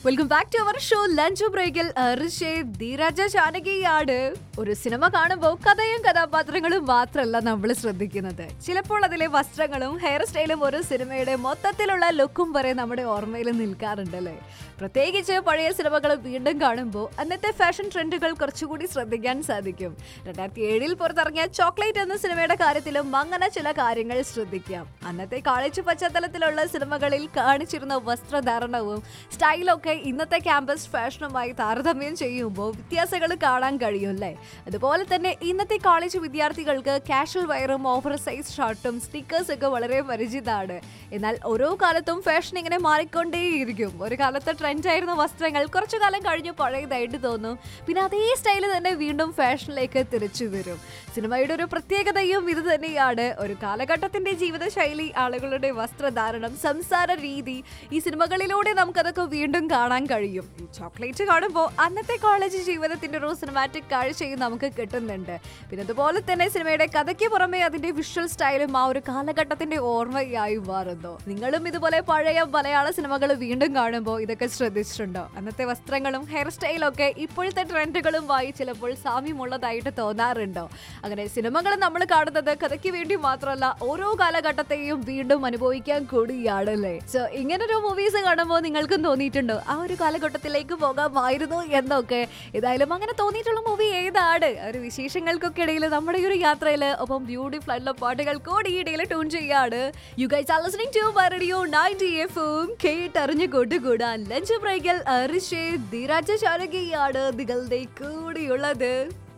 welcome back to our show lunch ബ്രേക്കിൽ ഋഷേ ധീരജ ജാനകിയാണ് ഒരു സിനിമ കാണുമ്പോൾ കഥയും കഥാപാത്രങ്ങളും മാത്രമല്ല നമ്മൾ ശ്രദ്ധിക്കുന്നത് ചിലപ്പോൾ അതിലെ വസ്ത്രങ്ങളും ഹെയർ സ്റ്റൈലും ഒരു സിനിമയുടെ മൊത്തത്തിലുള്ള ലുക്കും വരെ നമ്മുടെ ഓർമ്മയിൽ നിൽക്കാറുണ്ടല്ലേ പ്രത്യേകിച്ച് പഴയ സിനിമകൾ വീണ്ടും കാണുമ്പോൾ അന്നത്തെ ഫാഷൻ ട്രെൻഡുകൾ കുറച്ചുകൂടി ശ്രദ്ധിക്കാൻ സാധിക്കും രണ്ടായിരത്തി ഏഴിൽ പുറത്തിറങ്ങിയ ചോക്ലേറ്റ് എന്ന സിനിമയുടെ കാര്യത്തിലും അങ്ങനെ ചില കാര്യങ്ങൾ ശ്രദ്ധിക്കാം അന്നത്തെ കാളിച്ചു പശ്ചാത്തലത്തിലുള്ള സിനിമകളിൽ കാണിച്ചിരുന്ന വസ്ത്രധാരണവും സ്റ്റൈലൊക്കെ ഇന്നത്തെ ക്യാമ്പസ് ഫാഷനുമായി താരതമ്യം ചെയ്യുമ്പോൾ വ്യത്യാസങ്ങൾ കാണാൻ കഴിയുമല്ലേ അതുപോലെ തന്നെ ഇന്നത്തെ കോളേജ് വിദ്യാർത്ഥികൾക്ക് കാഷ്വൽ വയറും ഓവർ സൈസ് ഷർട്ടും സ്റ്റിക്കേഴ്സ് ഒക്കെ വളരെ പരിചിതമാണ് എന്നാൽ ഓരോ കാലത്തും ഫാഷൻ ഇങ്ങനെ മാറിക്കൊണ്ടേയിരിക്കും ഒരു കാലത്ത് ട്രെൻഡ് ആയിരുന്ന വസ്ത്രങ്ങൾ കുറച്ചു കാലം കഴിഞ്ഞ് പഴയതായിട്ട് തോന്നും പിന്നെ അതേ സ്റ്റൈൽ തന്നെ വീണ്ടും ഫാഷനിലേക്ക് തിരിച്ചു വരും സിനിമയുടെ ഒരു പ്രത്യേകതയും ഇത് തന്നെയാണ് ഒരു കാലഘട്ടത്തിന്റെ ജീവിതശൈലി ആളുകളുടെ വസ്ത്രധാരണം സംസാര രീതി ഈ സിനിമകളിലൂടെ നമുക്കതൊക്കെ വീണ്ടും കാണാൻ കഴിയും ഈ ചോക്ലേറ്റ് കാണുമ്പോൾ അന്നത്തെ കോളേജ് ജീവിതത്തിന്റെ ഒരു സിനിമാറ്റിക് കാഴ്ചയും നമുക്ക് കിട്ടുന്നുണ്ട് പിന്നെ അതുപോലെ തന്നെ സിനിമയുടെ കഥയ്ക്ക് പുറമെ അതിന്റെ വിഷ്വൽ സ്റ്റൈലും ആ ഒരു കാലഘട്ടത്തിന്റെ ഓർമ്മയായി മാറുന്നു നിങ്ങളും ഇതുപോലെ പഴയ മലയാള സിനിമകൾ വീണ്ടും കാണുമ്പോൾ ഇതൊക്കെ ശ്രദ്ധിച്ചിട്ടുണ്ടോ അന്നത്തെ വസ്ത്രങ്ങളും ഹെയർ സ്റ്റൈലും ഒക്കെ ഇപ്പോഴത്തെ ട്രെൻഡുകളുമായി ചിലപ്പോൾ സാമ്യമുള്ളതായിട്ട് തോന്നാറുണ്ടോ അങ്ങനെ സിനിമകൾ നമ്മൾ കാണുന്നത് കഥയ്ക്ക് വേണ്ടി മാത്രമല്ല ഓരോ കാലഘട്ടത്തെയും വീണ്ടും അനുഭവിക്കാൻ കൂടിയാണല്ലേ സോ ഇങ്ങനൊരു മൂവീസ് കാണുമ്പോൾ നിങ്ങൾക്കും തോന്നിയിട്ടുണ്ടോ ആ ഒരു കാലഘട്ടത്തിലേക്ക് പോകാമായിരുന്നു എന്നൊക്കെ ഏതായാലും അങ്ങനെ തോന്നിയിട്ടുള്ള മൂവി ഏതാണ് ആ ഒരു വിശേഷങ്ങൾക്കൊക്കെ ഇടയിൽ നമ്മുടെ ഈ ഒരു യാത്രയിൽ ഒപ്പം ബ്യൂട്ടിഫുൾ ആയിട്ടുള്ള പാട്ടുകൾ കൂടി ഇടയിൽ ട്യൂൺ ചെയ്യാണ് you guys are listening to radio 90 എഫും കേട്ടറിഞ്ഞു കൊണ്ടുകൂടാൻ ലഞ്ച് ബ്രേക്കിൽ അരിഷേ ധീരാജ ശാരകയാണ് നിങ്ങളുടെ കൂടിയുള്ളത്